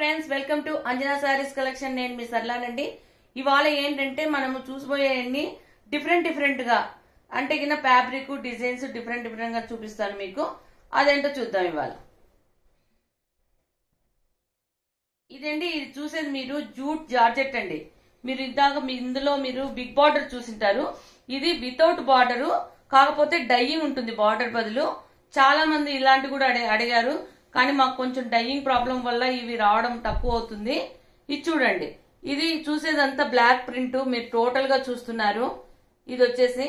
friends welcome to Anjana saris collection నేను మీ సర్లానండి ఇవాళ ఏంటంటే మనము చూసిపోయేవన్నీ డిఫరెంట్ డిఫరెంట్ గా అంటే కింద ఫ్యాబ్రిక్ డిజైన్స్ డిఫరెంట్ డిఫరెంట్ గా చూపిస్తాను మీకు అదేంటో చూద్దాం ఇవాళ ఇదండి ఇది చూసేది మీరు జూట్ జార్జెట్ అండి మీరు ఇందాక మీ ఇందులో మీరు బిగ్ బార్డర్ చూసింటారు ఇది వితౌట్ బార్డర్ కాకపోతే డైయింగ్ ఉంటుంది బార్డర్ బదులు చాలా మంది ఇలాంటి కూడా అడి- అడిగారు కానీ మాకు కొంచెం డైయింగ్ ప్రాబ్లం వల్ల ఇవి రావడం తక్కువ అవుతుంది ఇది చూడండి ఇది చూసేదంతా బ్లాక్ ప్రింట్ మీరు టోటల్ గా చూస్తున్నారు ఇది వచ్చేసి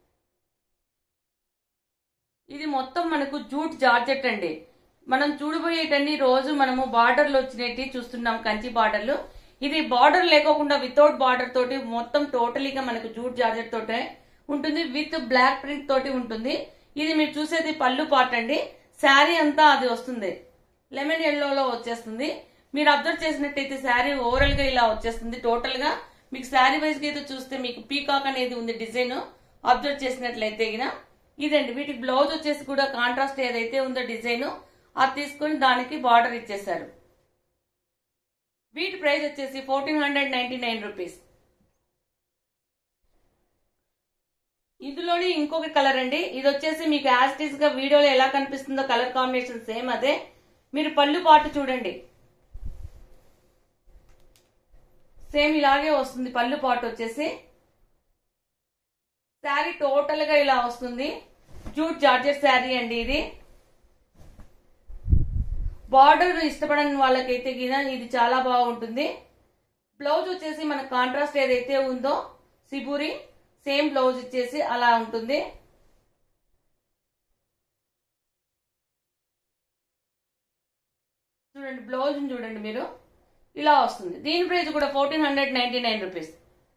ఇది మొత్తం మనకు జూట్ జార్జెట్ అండి మనం చూడబోయేటన్ని రోజు మనము బార్డర్లు వచ్చినట్టు చూస్తున్నాం కంచి బార్డర్లు ఇది బార్డర్ లేకోకుండా వితౌట్ బార్డర్ తోటి మొత్తం టోటలీగా మనకు జూట్ జార్జెట్ తోటే ఉంటుంది విత్ బ్లాక్ ప్రింట్ తోటి ఉంటుంది ఇది మీరు చూసేది పళ్ళు పాట అండి శారీ అంతా అది వస్తుంది లెమన్ ఎల్లోలో వచ్చేస్తుంది మీరు అబ్జర్వ్ చేసినట్టయితే శారీ ఓవరాల్ గా ఇలా వచ్చేస్తుంది టోటల్ గా మీకు శారీ వైజ్ గా అయితే చూస్తే మీకు పీకాక్ అనేది ఉంది డిజైన్ అబ్జర్వ్ చేసినట్లయితే గిన ఇదండి వీటికి బ్లౌజ్ వచ్చేసి కూడా కాంట్రాస్ట్ ఏదైతే ఉందో డిజైన్ అది తీసుకొని దానికి బార్డర్ ఇచ్చేసారు వీటి ప్రైస్ వచ్చేసి fourteen hundred ninety nine rupees ఇందులోనే ఇంకొక కలర్ అండి ఇది వచ్చేసి మీకు యాస్టీస్ గా వీడియోలో ఎలా కనిపిస్తుందో కలర్ కాంబినేషన్ సేమ్ అదే మీరు పళ్ళు పాటు చూడండి సేమ్ ఇలాగే వస్తుంది పళ్ళు పాటు వచ్చేసి శారీ టోటల్ గా ఇలా వస్తుంది జూట్ జార్జెట్ శారీ అండి ఇది బార్డర్ ఇష్టపడని వాళ్ళకైతే గిన ఇది చాలా బాగుంటుంది బ్లౌజ్ వచ్చేసి మన కాంట్రాస్ట్ ఏదైతే ఉందో సిబూరి సేమ్ బ్లౌజ్ ఇచ్చేసి అలా ఉంటుంది చూడండి బ్లౌజ్ చూడండి మీరు ఇలా వస్తుంది దీని ప్రైస్ కూడా fourteen hundred ninety nine rupees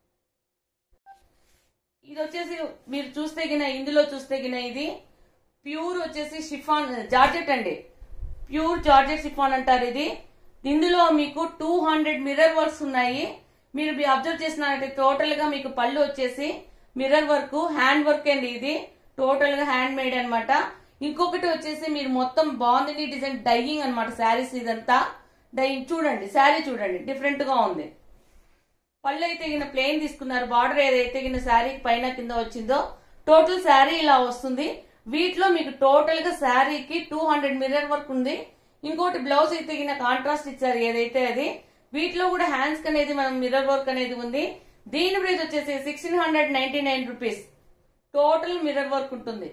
ఇది వచ్చేసి మీరు చూస్తే గిన ఇందులో చూస్తే గిన ఇది ప్యూర్ వచ్చేసి షిఫాన్ జార్జెట్ అండి ప్యూర్ జార్జెట్ షిఫాన్ అంటారు ఇది ఇందులో మీకు టూ హండ్రెడ్ మిర్రర్ వర్క్స్ ఉన్నాయి మీరు మీ అబ్జర్వ్ చేసినట్లయితే టోటల్ గా మీకు పళ్ళు వచ్చేసి మిర్రర్ వర్క్ హ్యాండ్ వర్క్ అండి ఇది టోటల్ గా హ్యాండ్ మేడ్ అన్నమాట ఇంకొకటి వచ్చేసి మీరు మొత్తం బాగుంది డిజైన్ డైయింగ్ అన్నమాట శారీస్ ఇదంతా డైయింగ్ చూడండి శారీ చూడండి డిఫరెంట్ గా ఉంది పళ్ళు అయితే గిన ప్లెయిన్ తీసుకున్నారు బార్డర్ ఏదైతే గిన శారీ పైన కింద వచ్చిందో టోటల్ శారీ ఇలా వస్తుంది వీటిలో మీకు టోటల్ గా శారీకి టూ హండ్రెడ్ మిర్రర్ వర్క్ ఉంది ఇంకోటి బ్లౌజ్ అయితే గిన కాంట్రాస్ట్ ఇచ్చారు ఏదైతే అది వీటిలో కూడా హ్యాండ్స్ అనేది మనం మిర్రర్ వర్క్ అనేది ఉంది దీని ప్రైస్ వచ్చేసి sixteen hundred ninety nine rupees total mirror work ఉంటుంది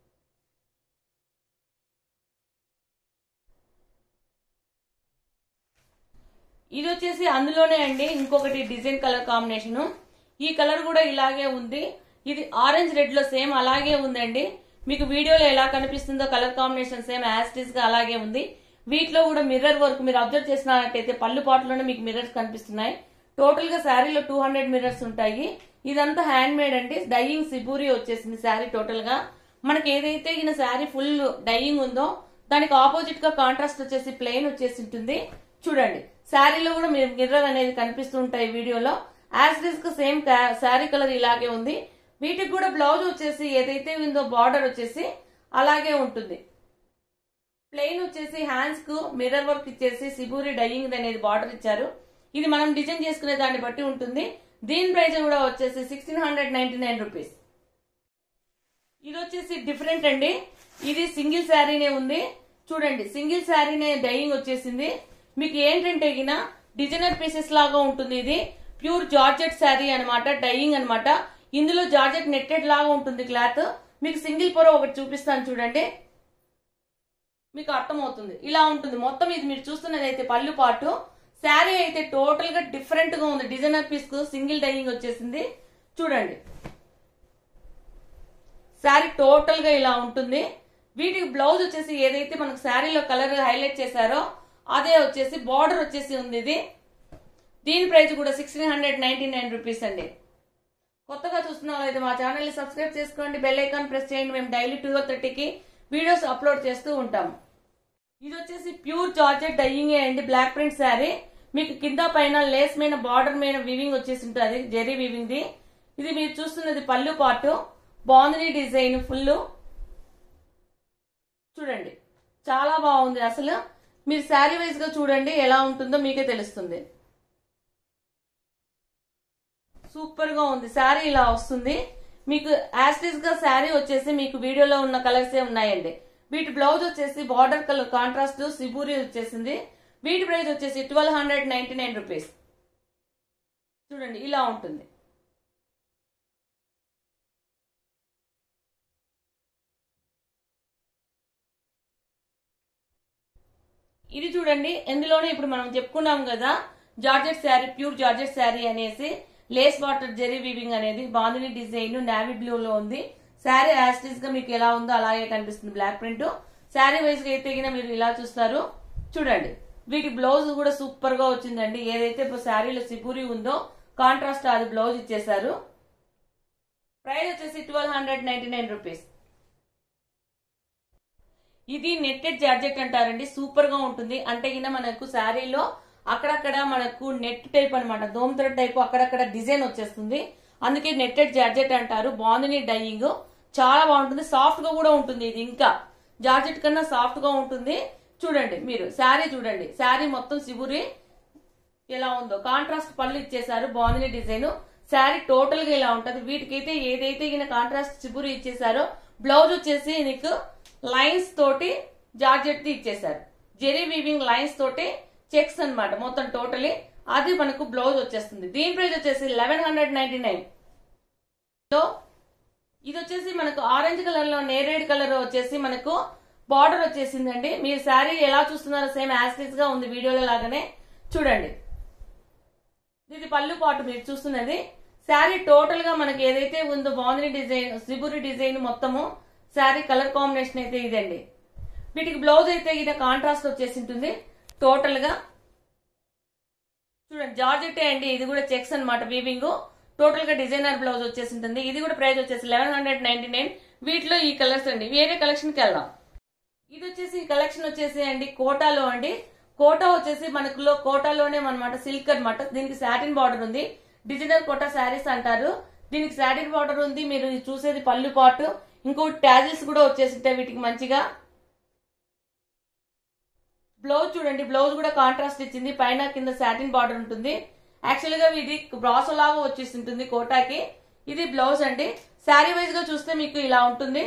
ఇది వచ్చేసి అందులోనే అండి ఇంకొకటి డిజైన్ కలర్ కాంబినేషన్ ఈ కలర్ కూడా ఇలాగే ఉంది ఇది ఆరెంజ్ రెడ్ లో సేమ్ అలాగే ఉందండి మీకు వీడియోలో ఎలా కనిపిస్తుందో కలర్ కాంబినేషన్ సేమ్ యాస్టిస్ గా అలాగే ఉంది వీటిలో కూడా మిర్రర్ వర్క్ మీరు అబ్జర్వ్ చేసినట్టయితే పళ్ళు పాటలోనే మీకు మిర్రర్స్ కనిపిస్తున్నాయి టోటల్ గా శారీలో టూ హండ్రెడ్ మిర్రర్స్ ఉంటాయి ఇదంతా హ్యాండ్ మేడ్ అండి డైయింగ్ సిబూరి వచ్చేసింది శారీ టోటల్ గా మనకి ఏదైతే ఈయన శారీ ఫుల్ డైయింగ్ ఉందో దానికి ఆపోజిట్ గా కాంట్రాస్ట్ వచ్చేసి ప్లెయిన్ వచ్చేసి ఉంటుంది చూడండి శారీలో కూడా మీరు మిర్రర్ అనేది కనిపిస్తూ ఉంటాయి వీడియోలో యాజ్ డిస్ గా సేమ్ శారీ కలర్ ఇలాగే ఉంది వీటికి కూడా బ్లౌజ్ వచ్చేసి ఏదైతే ఉందో బార్డర్ వచ్చేసి అలాగే ఉంటుంది ప్లెయిన్ వచ్చేసి హ్యాండ్స్ కు మిర్రర్ వర్క్ ఇచ్చేసి సిబూరి డైయింగ్ అనేది బార్డర్ ఇచ్చారు ఇది మనం డిజైన్ చేసుకునే దాన్ని బట్టి ఉంటుంది దీని ప్రైస్ కూడా వచ్చేసి sixteen hundred ninety nine rupees ఇది వచ్చేసి డిఫరెంట్ అండి ఇది సింగిల్ శారీనే ఉంది చూడండి సింగిల్ శారీనే డైయింగ్ వచ్చేసింది మీకు ఏంటంటే గిన డిజైనర్ పీసెస్ లాగా ఉంటుంది ఇది ప్యూర్ జార్జెట్ శారీ అన్నమాట డైయింగ్ అన్నమాట ఇందులో జార్జెట్ నెట్టెడ్ లాగా ఉంటుంది క్లాత్ మీకు సింగిల్ పొర ఒకటి చూపిస్తాను చూడండి మీకు అర్థమవుతుంది ఇలా ఉంటుంది మొత్తం ఇది మీరు చూస్తున్నది అయితే పళ్ళు పాటు శారీ అయితే టోటల్ గా డిఫరెంట్ గా ఉంది డిజైనర్ పీస్ కు సింగిల్ డైయింగ్ వచ్చేసింది చూడండి శారీ టోటల్ గా ఇలా ఉంటుంది వీటికి బ్లౌజ్ వచ్చేసి ఏదైతే మనకు శారీలో కలర్ హైలైట్ చేశారో అదే వచ్చేసి బార్డర్ వచ్చేసి ఉంది ఇది దీని ప్రైస్ కూడా sixteen hundred ninety nine rupees అండి కొత్తగా చూస్తున్న వాళ్ళైతే మా ఛానల్ ని సబ్స్క్రైబ్ చేసుకోండి బెల్ ఐకాన్ ప్రెస్ చేయండి మేము డైలీ టూ థర్టీకి వీడియోస్ అప్లోడ్ చేస్తూ ఉంటాము ఇది వచ్చేసి ప్యూర్ జార్జెట్ డైయింగ్ అండి బ్లాక్ ప్రింట్ శారీ మీకు కింద పైన లేస్ మీద బార్డర్ మీద వివింగ్ వచ్చేసి ఉంటుంది జెరీ వివింగ్ ది ఇది మీరు చూస్తున్నది పళ్ళు పాటు బాగుంది డిజైన్ ఫుల్ చూడండి చాలా బాగుంది అసలు మీరు శారీ వైజ్ గా చూడండి ఎలా ఉంటుందో మీకే తెలుస్తుంది సూపర్ గా ఉంది శారీ ఇలా వస్తుంది మీకు యాస్టిస్ గా శారీ వచ్చేసి మీకు వీడియోలో ఉన్న కలర్స్ ఏ ఉన్నాయండి వీటి బ్లౌజ్ వచ్చేసి బార్డర్ కలర్ కాంట్రాస్ట్ సిబూరి వచ్చేసింది వీటి ప్రైస్ వచ్చేసి twelve hundred ninety nine rupees చూడండి ఇలా ఉంటుంది ఇది చూడండి ఎందులోనే ఇప్పుడు మనం చెప్పుకున్నాం కదా georgette sari pure georgette sari అనేసి లేస్ వాటర్ జెరీ వీవింగ్ అనేది బాందిని డిజైన్ నావీ బ్లూ లో ఉంది శారీ యాస్టిస్ గా మీకు ఎలా ఉందో అలాగే కనిపిస్తుంది బ్లాక్ ప్రింట్ శారీ వైజ్ గా అయితే గిన మీరు ఇలా చూస్తారు చూడండి వీటి బ్లౌజ్ కూడా సూపర్ గా వచ్చిందండి ఏదైతే ఇప్పుడు శారీలో సిపూరి ఉందో కాంట్రాస్ట్ అది బ్లౌజ్ ఇచ్చేసారు ప్రైస్ వచ్చేసి twelve hundred ninety nine rupees ఇది నెట్టెడ్ జార్జెట్ అంటారండి సూపర్ గా ఉంటుంది అంటే కింద మనకు శారీలో అక్కడక్కడ మనకు నెట్ టైప్ అనమాట దోమ్ థ్రెడ్ టైప్ అక్కడక్కడ డిజైన్ వచ్చేస్తుంది అందుకే నెట్టెడ్ జార్జెట్ అంటారు బాగుంది డైయింగ్ చాలా బాగుంటుంది సాఫ్ట్ గా కూడా ఉంటుంది ఇది ఇంకా జార్జెట్ కన్నా సాఫ్ట్ గా ఉంటుంది చూడండి మీరు శారీ చూడండి శారీ మొత్తం సిబురి ఎలా ఉందో కాంట్రాస్ట్ పళ్ళు ఇచ్చేసారు బాగుంది డిజైన్ శారీ టోటల్ గా ఇలా ఉంటది వీటికైతే ఏదైతే ఈయన కాంట్రాస్ట్ చిబురు ఇచ్చేసారో బ్లౌజ్ వచ్చేసి నీకు లైన్స్ తోటి జార్జెట్ ది ఇచ్చేసారు జెరీ వీవింగ్ లైన్స్ తోటి చెక్స్ అన్నమాట మొత్తం టోటలీ అది మనకు బ్లౌజ్ వచ్చేస్తుంది దీని ప్రైస్ వచ్చేసి లెవెన్ హండ్రెడ్ నైన్టీ నైన్ ఇది వచ్చేసి మనకు ఆరెంజ్ కలర్ లో నేరేడ్ కలర్ వచ్చేసి మనకు బార్డర్ వచ్చేసిందండి మీరు శారీ ఎలా చూస్తున్నారో సేమ్ యాస్టిస్ గా ఉంది వీడియోలో లాగానే చూడండి ఇది పళ్ళు పాటు మీరు చూస్తున్నది శారీ టోటల్ గా మనకి ఏదైతే ఉందో బాగుంది డిజైన్ సిబురి డిజైన్ మొత్తము శారీ కలర్ కాంబినేషన్ అయితే ఇదండి వీటికి బ్లౌజ్ అయితే ఇది కాంట్రాస్ట్ వచ్చేసి ఉంటుంది టోటల్ గా చూడండి జార్జెట్ అండి ఇది కూడా చెక్స్ అనమాట వీవింగ్ టోటల్ గా డిజైనర్ బ్లౌజ్ వచ్చేసి ఉంటుంది ఇది కూడా ప్రైస్ వచ్చేసి లెవెన్ హండ్రెడ్ నైన్టీ నైన్ వీటిలో ఈ కలర్స్ అండి వేరే కలెక్షన్ కి వెళ్దాం ఇది వచ్చేసి ఈ కలెక్షన్ వచ్చేసి అండి కోటాలో అండి కోటా వచ్చేసి మనకులో కోటాలోనే అనమాట సిల్క్ అన్నమాట దీనికి సాటిన్ బార్డర్ ఉంది డిజిటల్ కోటా శారీస్ అంటారు దీనికి సాటిన్ బార్డర్ ఉంది మీరు చూసేది పళ్ళు పాటు ఇంకోటి ట్యాజిల్స్ కూడా వచ్చేసి ఉంటాయి వీటికి మంచిగా బ్లౌజ్ చూడండి బ్లౌజ్ కూడా కాంట్రాస్ట్ ఇచ్చింది పైన కింద సాటిన్ బార్డర్ ఉంటుంది యాక్చువల్ గా ఇది బ్రాసో లాగా వచ్చేసి ఉంటుంది కోటాకి ఇది బ్లౌజ్ అండి శారీ వైజ్ గా చూస్తే మీకు ఇలా ఉంటుంది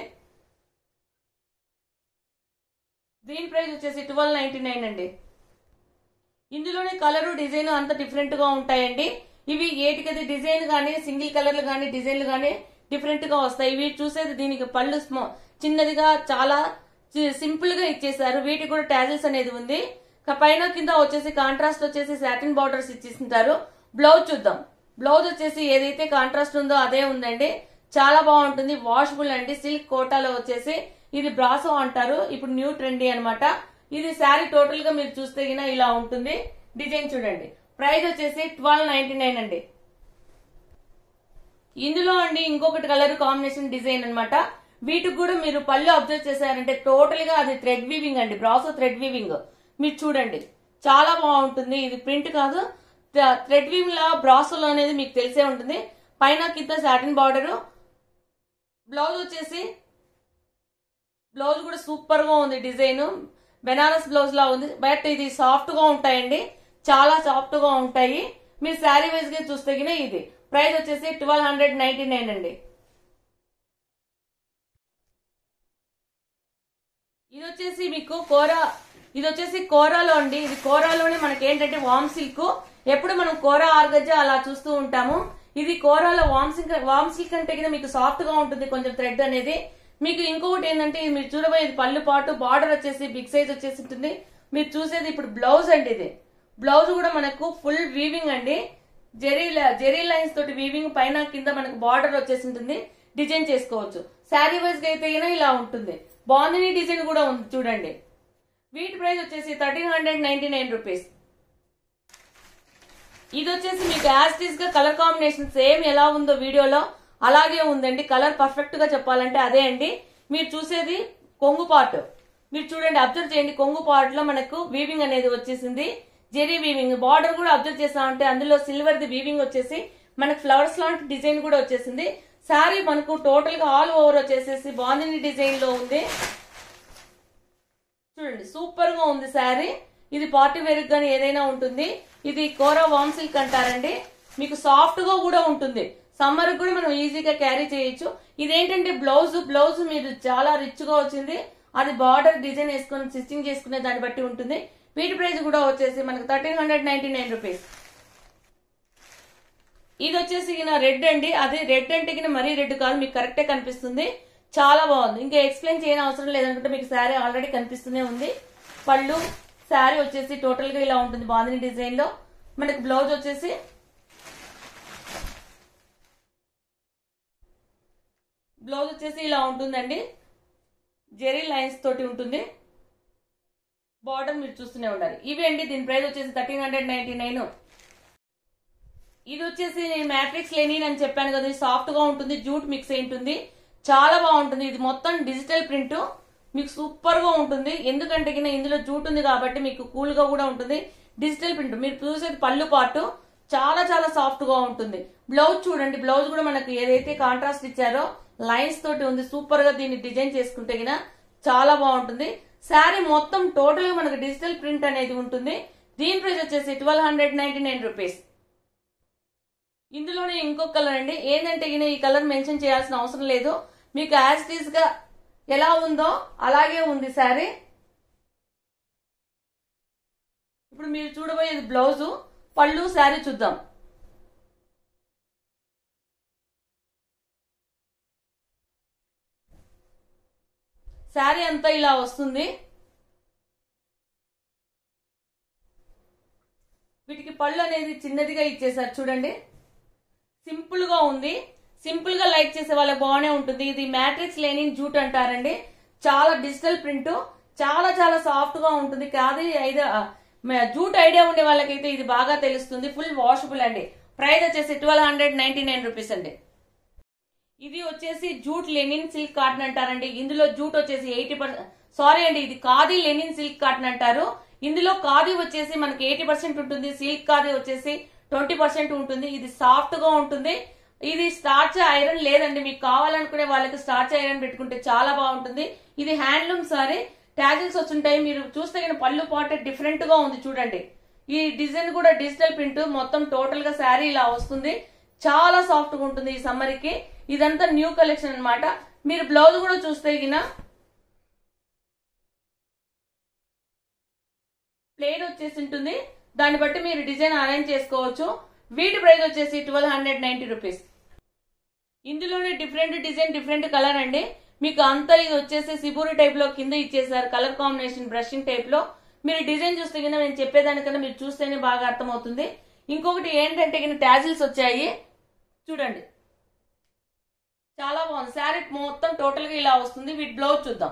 దీని ప్రైస్ వచ్చేసి ట్వెల్వ్ నైన్టీ నైన్ అండి ఇందులోనే కలరు డిజైన్ అంత డిఫరెంట్ గా ఉంటాయండి ఇవి ఏటికది డిజైన్ గానీ సింగిల్ కలర్లు గానీ డిజైన్లు గానీ డిఫరెంట్ గా వస్తాయి ఇవి చూసేది దీనికి పళ్ళు స్మా- చిన్నదిగా చాలా సింపుల్ గా ఇచ్చేసారు వీటికి కూడా టాజిల్స్ అనేది ఉంది క- పైన కింద వచ్చేసి కాంట్రాస్ట్ వచ్చేసి సాటిన్ బార్డర్స్ ఇచ్చేసింటారు బ్లౌజ్ చూద్దాం బ్లౌజ్ వచ్చేసి ఏదైతే కాంట్రాస్ట్ ఉందో అదే ఉందండి చాలా బాగుంటుంది వాషబుల్ అండి సిల్క్ కోటాలో వచ్చేసి ఇది బ్రాసో అంటారు ఇప్పుడు న్యూ ట్రెండీ అన్నమాట ఇది శారీ టోటల్ గా మీరు చూస్తే గిన ఇలా ఉంటుంది డిజైన్ చూడండి ప్రైస్ వచ్చేసి ట్వెల్వ్ నైన్టీ నైన్ అండి ఇందులో అండి ఇంకొకటి కలర్ కాంబినేషన్ డిజైన్ అన్నమాట వీటికి కూడా మీరు పళ్ళు అబ్జర్వ్ చేశారంటే టోటల్ గా అది థ్రెడ్ వీవింగ్ అండి బ్రాసో థ్రెడ్ వీవింగ్ మీరు చూడండి చాలా బాగుంటుంది ఇది ప్రింట్ కాదు థ్రెడ్ వీవింగ్ లా బ్రాసోలో అనేది మీకు తెలిసే ఉంటుంది పైన కింద సాటిన్ బార్డర్ బ్లౌజ్ వచ్చేసి బ్లౌజ్ కూడా సూపర్ గా ఉంది డిజైన్ బెనారస్ బ్లౌజ్ లా ఉంది బట్ ఇది సాఫ్ట్ గా ఉంటాయండి చాలా సాఫ్ట్ గా ఉంటాయి మీరు శారీ వైజ్ గా చూస్తే గిన ఇది ప్రైస్ వచ్చేసి ట్వెల్వ్ హండ్రెడ్ నైన్టీ నైన్ అండి ఇది వచ్చేసి మీకు కోరా ఇది వచ్చేసి కోరాలో అండి ఇది కోరాలోనే మనకి ఏంటంటే వామ్ సిల్క్ ఎప్పుడు మనం కోరా ఆర్గజ్జా అలా చూస్తూ ఉంటాము ఇది కోరాలో వామ్ సిల్క్ వామ్ సిల్క్ అంటే కింద మీకు సాఫ్ట్ గా ఉంటుంది కొంచెం థ్రెడ్ అనేది మీకు ఇంకొకటి ఏంటంటే ఇది మీరు చూడబోయేది పళ్ళు పాటు బార్డర్ వచ్చేసి బిగ్ సైజ్ వచ్చేసి ఉంటుంది మీరు చూసేది ఇప్పుడు బ్లౌజ్ అండి ఇది బ్లౌజ్ కూడా మనకు ఫుల్ వీవింగ్ అండి జెరీ జెరీ లైన్స్ తోటి వీవింగ్ పైన కింద మనకు బార్డర్ వచ్చేసి ఉంటుంది డిజైన్ చేసుకోవచ్చు శారీ వైజ్ గా అయితే గిన ఇలా ఉంటుంది బాందిని డిజైన్ కూడా ఉంది చూడండి వీటి ప్రైస్ వచ్చేసి thirteen hundred ninety nine rupees ఇది వచ్చేసి మీకు యాస్టీస్ గా కలర్ కాంబినేషన్ సేమ్ ఎలా ఉందో వీడియోలో అలాగే ఉందండి కలర్ పర్ఫెక్ట్ గా చెప్పాలంటే అదే అండి మీరు చూసేది కొంగు పార్ట్ మీరు చూడండి అబ్జర్వ్ చేయండి కొంగు పార్ట్ లో మనకు వీవింగ్ అనేది వచ్చేసింది జెరీ వీవింగ్ బార్డర్ కూడా అబ్జర్వ్ చేసామంటే అందులో సిల్వర్ ది వీవింగ్ వచ్చేసి మనకు ఫ్లవర్స్ లాంటి డిజైన్ కూడా వచ్చేసింది శారీ మనకు టోటల్ గా ఆల్ ఓవర్ వచ్చేసేసి బాందిని డిజైన్ లో ఉంది చూడండి సూపర్ గా ఉంది శారీ ఇది పార్టీ వేర్ కానీ ఏదైనా ఉంటుంది ఇది కోరా వామ్ సిల్క్ అంటారండి మీకు సాఫ్ట్ గా కూడా ఉంటుంది సమ్మర్ కూడా మనం ఈజీగా క్యారీ చేయొచ్చు ఇదేంటంటే బ్లౌజ్ బ్లౌజ్ మీరు చాలా రిచ్ గా వచ్చింది అది బార్డర్ డిజైన్ వేసుకొని స్టిచ్చింగ్ చేసుకునే దాన్ని బట్టి ఉంటుంది వీటి ప్రైస్ కూడా వచ్చేసి మనకు thirteen hundred ninety nine rupees ఇది వచ్చేసి ఈయన రెడ్ అండి అది రెడ్ అంటే కింద మరీ రెడ్ కాదు మీకు కరెక్టే కనిపిస్తుంది చాలా బాగుంది ఇంకా ఎక్స్ప్లెయిన్ చేయని అవసరం లేదనుకుంటే మీకు శారీ ఆల్రెడీ కనిపిస్తూనే ఉంది పళ్ళు శారీ వచ్చేసి టోటల్ గా ఇలా ఉంటుంది బాందిని డిజైన్ లో మనకి బ్లౌజ్ వచ్చేసి బ్లౌజ్ వచ్చేసి ఇలా ఉంటుందండి జెరీ లైన్స్ తోటి ఉంటుంది బార్డర్ మీరు చూస్తూనే ఉండాలి ఇవి అండి దీని ప్రైస్ వచ్చేసి థర్టీన్ హండ్రెడ్ నైన్టీ నైన్ ఇది వచ్చేసి నేను మ్యాట్రిక్స్ లెనిన్ అని చెప్పాను కదా ఇది సాఫ్ట్ గా ఉంటుంది జూట్ మిక్స్ అయి ఉంటుంది చాలా బాగుంటుంది ఇది మొత్తం డిజిటల్ ప్రింట్ మీకు సూపర్ గా ఉంటుంది ఎందుకంటే కింద ఇందులో జూట్ ఉంది కాబట్టి మీకు కూల్ గా కూడా ఉంటుంది డిజిటల్ ప్రింట్ మీరు చూసేది పళ్ళు పాటు చాలా చాలా సాఫ్ట్ గా ఉంటుంది బ్లౌజ్ చూడండి బ్లౌజ్ కూడా మనకు ఏదైతే కాంట్రాస్ట్ ఇచ్చారో లైన్స్ తోటి ఉంది సూపర్ గా దీన్ని డిజైన్ చేసుకుంటే గిన చాలా బాగుంటుంది శారీ మొత్తం టోటల్ గా మనకు డిజిటల్ ప్రింట్ అనేది ఉంటుంది దీని ప్రైస్ వచ్చేసి twelve hundred ninety nine rupees ఇందులోనే ఇంకొక కలర్ అండి ఏంటంటే ఈయన ఈ కలర్ మెన్షన్ చేయాల్సిన అవసరం లేదు మీకు యాజ్ ఇట్ ఈస్ గా ఎలా ఉందో అలాగే ఉంది శారీ ఇప్పుడు మీరు చూడబోయేది బ్లౌజు పళ్ళు శారీ చూద్దాం శారీ అంతా ఇలా వస్తుంది వీటికి పళ్ళు అనేది చిన్నదిగా ఇచ్చేసారు చూడండి సింపుల్ గా ఉంది సింపుల్ గా లైక్ చేసే వాళ్ళకి బాగానే ఉంటుంది ఇది మ్యాట్రిక్స్ లేని జూట్ అంటారండి చాలా డిజిటల్ ప్రింట్ చాలా చాలా సాఫ్ట్ గా ఉంటుంది కాదు ఐదు జూట్ ఐడియా ఉండే వాళ్ళకైతే ఇది బాగా తెలుస్తుంది ఫుల్ వాషబుల్ అండి ప్రైస్ వచ్చేసి twelve hundred ninety nine rupees అండి ఇది వచ్చేసి జూట్ లెనిన్ సిల్క్ కాటన్ అంటారండి ఇందులో జూట్ వచ్చేసి ఎయిటీ పర్సెంట్ సారీ అండి ఇది ఖాదీ లెనిన్ సిల్క్ కాటన్ అంటారు ఇందులో ఖాదీ వచ్చేసి మనకి ఎయిటీ పర్సెంట్ ఉంటుంది సిల్క్ ఖాదీ వచ్చేసి ట్వంటీ పర్సెంట్ ఉంటుంది ఇది సాఫ్ట్ గా ఉంటుంది ఇది స్టార్చ్ ఐరన్ లేదండి మీకు కావాలనుకునే వాళ్ళకి స్టార్చ్ ఐరన్ పెట్టుకుంటే చాలా బాగుంటుంది ఇది హ్యాండ్లూమ్ సారీ ట్యాజిల్స్ వచ్చుంటాయి మీరు చూస్తే కానీ పళ్ళు పాట డిఫరెంట్ గా ఉంది చూడండి ఈ డిజైన్ కూడా డిజిటల్ ప్రింట్ మొత్తం టోటల్ గా శారీ ఇలా వస్తుంది చాలా సాఫ్ట్ గా ఉంటుంది ఈ సమ్మర్ కి ఇదంతా న్యూ కలెక్షన్ అన్నమాట మీరు బ్లౌజ్ కూడా చూస్తే గిన ప్లేన్ వచ్చేసి ఉంటుంది దాన్ని బట్టి మీరు డిజైన్ అరేంజ్ చేసుకోవచ్చు వీటి ప్రైస్ వచ్చేసి ట్వెల్వ్ హండ్రెడ్ నైన్టీ రూపీస్ ఇందులోనే డిఫరెంట్ డిజైన్ డిఫరెంట్ కలర్ అండి మీకు అంతా ఇది వచ్చేసి సిబూరి టైప్ లో కింద ఇచ్చేసారు కలర్ కాంబినేషన్ బ్రషింగ్ టైప్ లో మీరు డిజైన్ చూస్తే కింద నేను చెప్పేదానికన్నా మీరు చూస్తేనే బాగా అర్థమవుతుంది ఇంకొకటి ఏంటంటే కింద ట్యాజిల్స్ వచ్చాయి చూడండి చాలా బాగుంది శారీ మొత్తం టోటల్ గా ఇలా వస్తుంది వీటి బ్లౌజ్ చూద్దాం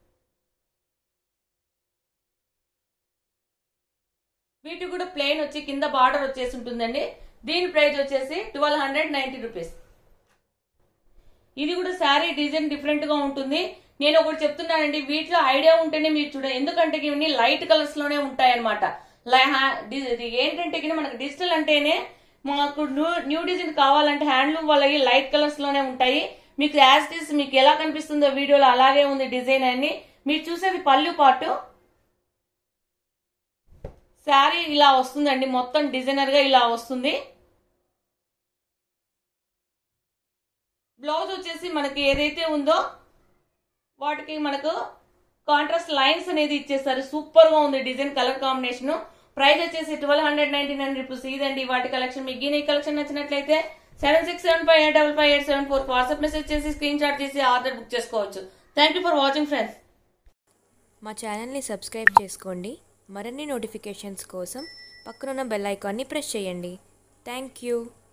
వీటి కూడా ప్లెయిన్ వచ్చి కింద బార్డర్ వచ్చేసి ఉంటుందండి దీని ప్రైస్ వచ్చేసి ట్వెల్వ్ హండ్రెడ్ నైన్టీ రూపీస్ ఇది కూడా శారీ డిజైన్ డిఫరెంట్ గా ఉంటుంది నేను ఒకటి చెప్తున్నానండి వీటిలో ఐడియా ఉంటేనే మీరు చూడండి ఎందుకంటే ఇవన్నీ లైట్ కలర్స్ లోనే ఉంటాయి అనమాట ఏంటంటే కింద మనకు డిజిటల్ అంటేనే మాకు న్యూ న్యూ డిజైన్ కావాలంటే హ్యాండ్లూమ్ వాళ్ళకి లైట్ కలర్స్ లోనే ఉంటాయి మీకు యాజ్ ఇస్ మీకు ఎలా కనిపిస్తుందో వీడియోలో అలాగే ఉంది డిజైన్ అని మీరు చూసేది పళ్ళు పాటు శారీ ఇలా వస్తుందండి మొత్తం డిజైనర్ గా ఇలా వస్తుంది బ్లౌజ్ వచ్చేసి మనకి ఏదైతే ఉందో వాటికి మనకు కాంట్రాస్ట్ లైన్స్ అనేది ఇచ్చేస్తారు సూపర్ గా ఉంది డిజైన్ కలర్ కాంబినేషన్ ప్రైస్ వచ్చేసి twelve hundred ninety nine rupees ఇదండి వాటి కలెక్షన్ మీకు ఈ కలెక్షన్ నచ్చినట్లయితే seven six seven five eight double five eight seven four WhatsApp message చేసి స్క్రీన్ షాట్ చేసి ఆర్డర్ బుక్ చేసుకోవచ్చు thank you for watching friends మా ఛానల్ని సబ్స్క్రైబ్ చేసుకోండి మరిన్ని నోటిఫికేషన్స్ కోసం పక్కనున్న బెల్ ఐకాన్ని ప్రెస్ చేయండి థ్యాంక్ యూ